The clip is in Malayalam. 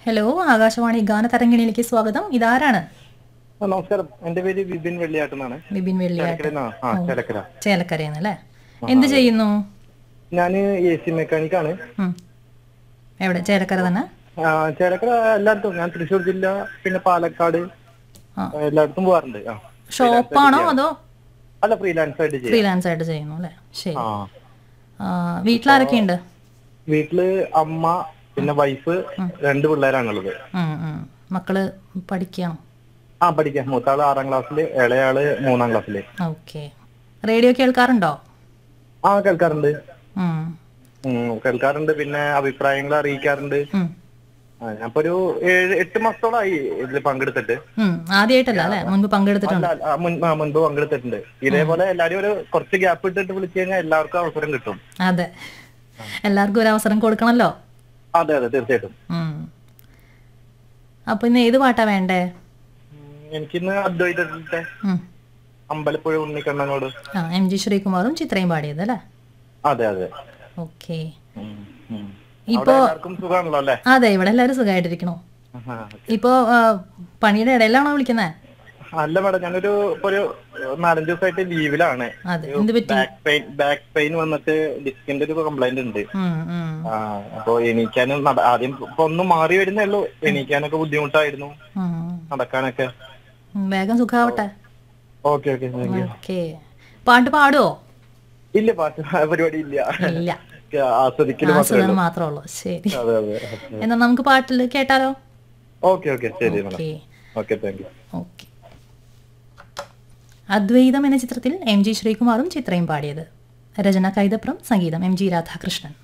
ഹലോ ആകാശവാണി ഗാനതരംഗിണിയിലേക്ക് സ്വാഗതം ഇതാരാണ് ആ, നമസ്കാരം എന്റെ പേര് വിപിൻ വെള്ളിയാട്ടെന്നാണ് ബിബിൻ വെള്ളിയാട്ട് ചേലക്കരന്നാ ആ ചേലക്കര ചേലക്കരയെന്ന് അല്ലേ എന്ത് ചെയ്യുന്നു ഞാന് എ സി മെക്കാനിക്കാണ് ഉം. എവിടെ ചേലക്കര തന്നെ ആ, ചേലക്കര എല്ലായിടത്തും ഞാൻ തൃശ്ശൂർ ജില്ല പിന്നെ പാലക്കാട് ആ. എല്ലായിടത്തും പോവാറുണ്ട് ആ ഷോപ്പാണോ അതോ അല്ല ഫ്രീലാൻസ് ആയിട്ട് ചെയ്യാം ഫ്രീലാൻസ് ആയിട്ട് ചെയ്യുന്നു അല്ലേ ശരി ആ ആ, വീട്ടിലാരൊക്കെയുണ്ട് വീട്ടില് അമ്മ പിന്നെ വൈഫ് രണ്ട് പിള്ളേരാണുള്ളത് ഉം, ഉം. മക്കള് പഠിക്കണം ആ പഠിക്കാം മൂത്താള് ആറാം ക്ലാസ്സില് ഇളയാള് മൂന്നാം ക്ലാസ്സില് ഓക്കെ റേഡിയോ കേൾക്കാറുണ്ടോ ആ കേൾക്കാറുണ്ട് ഉം. ഉം, കേൾക്കാറുണ്ട് പിന്നെ അഭിപ്രായങ്ങൾ അറിയിക്കാറുണ്ട് ഉം. ആ, ഞാനിപ്പോ ഒരു ഏഴ് എട്ട് മാസത്തോളമായി ഇതിൽ പങ്കെടുത്തിട്ട് ഉം. ആദ്യമായിട്ടല്ല അല്ലേ മുൻപ് പങ്കെടുത്തിട്ടുണ്ട് അല്ല, ആ, മുൻ- ആ, മുൻപ് പങ്കെടുത്തിട്ടുണ്ട് ഇതേപോലെ എല്ലാരും ഒരു കുറച്ച് ഗ്യാപ്പ് ഇട്ടിട്ട് വിളിച്ചു കഴിഞ്ഞാൽ എല്ലാവർക്കും അവസരം കിട്ടും അതെ എല്ലാവർക്കും ഒരു അവസരം കൊടുക്കണല്ലോ അതെ അതെ തീർച്ചയായിട്ടും ഉം. അപ്പൊ ഇന്ന് ഏത് പാട്ടാ വേണ്ടേ ഉം, എനിക്കിന്ന് അദ്വൈതത്തെ ഉം. അമ്പലപ്പുഴ ഉണ്ണിക്കണ്ണനോട് ആ എം ജി ശ്രീകുമാറും ചിത്രയും പാടിയത് അല്ലേ അതെ അതെ ഓക്കെ ഉം, ഉം. ഇപ്പോ അവിടെ എല്ലാവർക്കും സുഖമാണല്ലോ അല്ലേ അതെ ഇവിടെ എല്ലാവരും സുഖമായിട്ടിരിക്കണോ ആഹാ. ഇപ്പോ ആ, പണിയുടെ ഇടയിലാണോ വിളിക്കുന്നത് അല്ല മാഡം ഞാനൊരു ഇപ്പൊ ഒരു നാലഞ്ച് ദിവസമായിട്ട് ലീവിലാണ് അതെ എന്ത് പറ്റി ബാക്ക് പെയിൻ ബാക്ക് പെയിൻ വന്നിട്ട് ഡിസ്കിന്റെ ഒരു കംപ്ലൈന്റ് ഉണ്ട് ഉം, ഉം. ആ അപ്പൊ എണീക്കാനും നട- ആദ്യം ഇപ്പൊ ഒന്ന് മാറി വരുന്നേ ഉള്ളൂ എണീക്കാനൊക്കെ ബുദ്ധിമുട്ടായിരുന്നു ഉം. നടക്കാനൊക്കെ ഉം, വേഗം സുഖാവട്ടെ okay okay thank you okay പാട്ട് പാടുവോ ഇല്ല പാട്ട് പരിപാടി ഇല്ല ഇല്ല ആസ്വദിക്കല് മാത്രമേ ആസ്വദനം മാത്രമേ ഉള്ളൂ ശരി അതെ അതെ എന്നാ നമുക്ക് പാട്ടിൽ കേട്ടാലോ ഓക്കെ ഓക്കെ ശരി madam okay okay thank you okay Advaitham എന്ന ചിത്രത്തിൽ എം ജി ശ്രീകുമാറും ചിത്രയും പാടിയത് രചന കൈതപ്രം സംഗീതം എം ജി രാധാകൃഷ്ണൻ